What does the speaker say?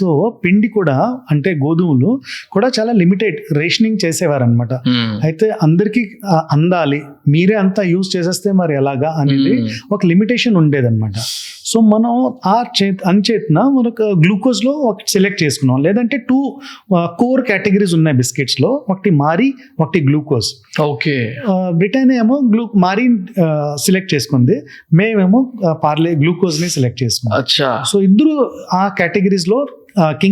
So పిండి కూడా అంటే గోధుమలు కూడా చాలా లిమిటెడ్ రేషనింగ్ చేసేవారు అనమాట మ్మ్. అయితే అందరికీ ఆ, అందాలి మీరే అంతా యూజ్ చేసేస్తే మరి ఎలాగా అనేది మ్మ్. ఒక లిమిటేషన్ ఉండేదన్నమాట సో మనం ఆ చేత్ అంచేతన మనకు గ్లూకోజ్లో ఒకటి సెలెక్ట్ చేసుకున్నాం లేదంటే టూ కోర్ కేటగిరీస్ ఉన్నాయి బిస్కెట్స్లో ఒకటి మారి ఒకటి గ్లూకోజ్ ఓకే బ్రిటానియా ఏమో గ్లూ మారి సెలెక్ట్ చేసుకుంది మేమేమో పార్లే గ్లూకోజ్ని సెలెక్ట్ చేసుకున్నాం అచ్చా సో ఇద్దరు ఆ కేటగిరీస్లో కింగ్